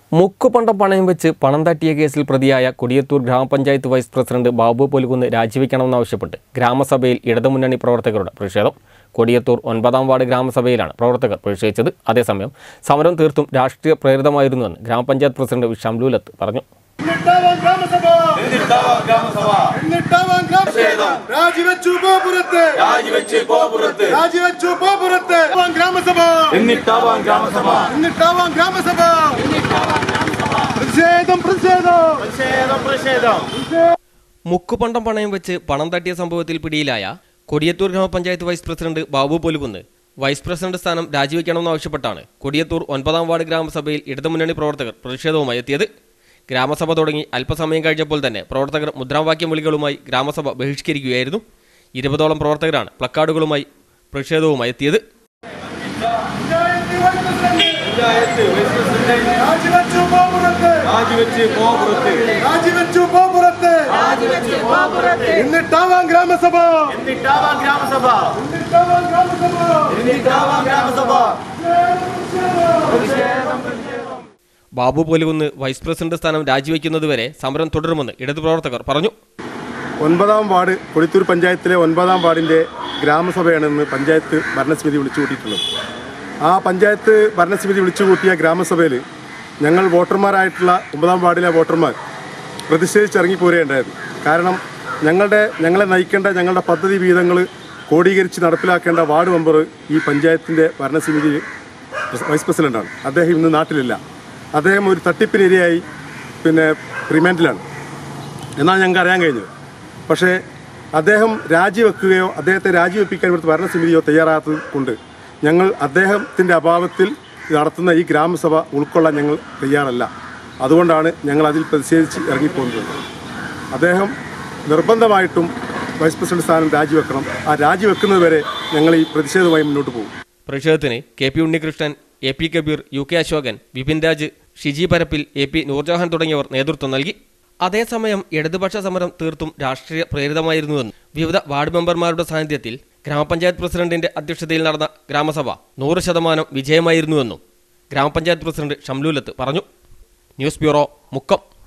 മുക്കുപണ്ടം പണയം വെച്ച് പണം തട്ടിയ കേസിൽ പ്രതിയായ കൊടിയത്തൂർ ഗ്രാമപഞ്ചായത്ത് വൈസ് പ്രസിഡന്റ് ബാബു പൊലുകുന്ന് രാജിവെക്കണമെന്നാവശ്യപ്പെട്ട് ഗ്രാമസഭയിൽ ഇടതുമുന്നണി പ്രവർത്തകരുടെ പ്രതിഷേധം കൊടിയത്തൂർ ഒൻപതാം വാർഡ് ഗ്രാമസഭയിലാണ് പ്രവർത്തകർ പ്രതിഷേധിച്ചത് അതേസമയം സമരം തീർത്തും രാഷ്ട്രീയ പ്രേരിതമായിരുന്നുവെന്ന് ഗ്രാമപഞ്ചായത്ത് പ്രസിഡന്റ് ഷംലൂലത്ത് പറഞ്ഞു എന്നിട്ടാവാം ഗ്രാമസഭ എന്നിട്ടാവാം ഗ്രാമസഭ രാജിവെച്ചു പോപുരത്ത് രാജിവെച്ച് പോപുറത്ത് രാജിവെച്ചു പോപുരത്ത് ആവാം ഗ്രാമസഭ എന്നിട്ടാവാം ഗ്രാമസഭ എന്നിട്ടാവാം ഗ്രാമസഭ പ്രതിഷേധം പ്രതിഷേധം പ്രതിഷേധം പ്രതിഷേധം മുക്കുപണ്ടം പണയം വെച്ച് പണം തട്ടിയ സംഭവത്തിൽ പിടിയിലായ കൊടിയത്തൂർ ഗ്രാമപഞ്ചായത്ത് vice president Babu Polukunnu vice president സ്ഥാനം രാജിവെക്കണമെന്നാവശ്യപ്പെട്ടാണ് കൊടിയത്തൂർ ഒൻപതാം വാർഡ് ഗ്രാമസഭയിൽ ഇടതുമുന്നണി പ്രവർത്തകർ പ്രതിഷേധവുമായി എത്തിയത് ഗ്രാമസഭ തുടങ്ങി അല്പസമയം കഴിഞ്ഞപ്പോൾ തന്നെ പ്രവർത്തകർ മുദ്രാവാക്യം വിളികളുമായി ഗ്രാമസഭ ബഹിഷ്കരിക്കുകയായിരുന്നു ഇരുപതോളം പ്രവർത്തകരാണ് പ്ലക്കാർഡുകളുമായി പ്രതിഷേധവുമായി എത്തിയത് പഞ്ചായത്ത് വൈസ് പ്രസിഡന്റ് രാജിവെച്ചു പോപുരത്ത് രാജിവെച്ച് പോപുറത്ത് രാജിവെച്ചു പോപുരത്ത് എന്നിട്ടാവാം ഗ്രാമസഭ എന്നിട്ടാവാം ഗ്രാമസഭ എന്നിട്ടാവാം ഗ്രാമസഭ എന്നിട്ടാവാം ഗ്രാമസഭ ബാബു പൊലുകുന്ന് വൈസ് പ്രസിഡന്റ് സ്ഥാനം രാജിവെക്കുന്നതുവരെ സമരം തുടരുമെന്ന് ഇടതു പ്രവർത്തകർ പറഞ്ഞു ഒൻപതാം വാർഡ് കൊടിത്തൂർ പഞ്ചായത്തിലെ ഒൻപതാം വാർഡിൻ്റെ ഗ്രാമസഭയാണ് ഇന്ന് പഞ്ചായത്ത് ഭരണസമിതി വിളിച്ചു കൂട്ടിയിട്ടുള്ളത് ആ പഞ്ചായത്ത് ഭരണസമിതി വിളിച്ചു കൂട്ടിയ ഗ്രാമസഭയിൽ ഞങ്ങൾ വോട്ടർമാരായിട്ടുള്ള ഒമ്പതാം വാർഡിലെ വോട്ടർമാർ പ്രതിഷേധിച്ചിറങ്ങി പോരുകയുണ്ടായിരുന്നു കാരണം ഞങ്ങളുടെ ഞങ്ങളെ നയിക്കേണ്ട ഞങ്ങളുടെ പദ്ധതി വീതങ്ങൾ കോടീകരിച്ച് നടപ്പിലാക്കേണ്ട വാർഡ് മെമ്പർ ഈ പഞ്ചായത്തിൻ്റെ ഭരണസമിതി വൈസ് പ്രസിഡന്റാണ് അദ്ദേഹം ഇന്ന് നാട്ടിലില്ല അദ്ദേഹം ഒരു തട്ടിപ്പിനിരയായി പിന്നെ റിമാൻഡിലാണ് എന്നാണ് ഞങ്ങൾക്ക് അറിയാൻ കഴിഞ്ഞത് പക്ഷേ അദ്ദേഹം രാജിവെക്കുകയോ അദ്ദേഹത്തെ രാജിവെപ്പിക്കാൻ ഇവിടുത്തെ ഭരണസമിതിയോ തയ്യാറാത്തത് കൊണ്ട് ഞങ്ങൾ അദ്ദേഹത്തിൻ്റെ അഭാവത്തിൽ നടത്തുന്ന ഈ ഗ്രാമസഭ ഉൾക്കൊള്ളാൻ ഞങ്ങൾ തയ്യാറല്ല അതുകൊണ്ടാണ് ഞങ്ങൾ അതിൽ പ്രതിഷേധിച്ച് ഇറങ്ങിപ്പോകുന്നത് അദ്ദേഹം നിർബന്ധമായിട്ടും വൈസ് പ്രസിഡന്റ് സ്ഥാനം രാജിവെക്കണം ആ രാജിവെക്കുന്നത് വരെ ഞങ്ങൾ ഈ പ്രതിഷേധവുമായി മുന്നോട്ട് പോകും പ്രതിഷേധത്തിന് K P Unnikrishnan A P Kabeer U K Ashokan Vipin Raj Shiji Parappil A P Noorjahan തുടങ്ങിയവർ നേതൃത്വം നൽകി അതേസമയം ഇടതുപക്ഷ സമരം തീർത്തും രാഷ്ട്രീയ പ്രേരിതമായിരുന്നുവെന്ന് വിവിധ വാർഡ് മെമ്പർമാരുടെ സാന്നിധ്യത്തിൽ ഗ്രാമപഞ്ചായത്ത് പ്രസിഡന്റിന്റെ അധ്യക്ഷതയിൽ നടന്ന ഗ്രാമസഭ നൂറ് ശതമാനം വിജയമായിരുന്നുവെന്നും ഗ്രാമപഞ്ചായത്ത് പ്രസിഡന്റ് ഷംലൂലത്ത് പറഞ്ഞു ന്യൂസ് ബ്യൂറോ മുക്കം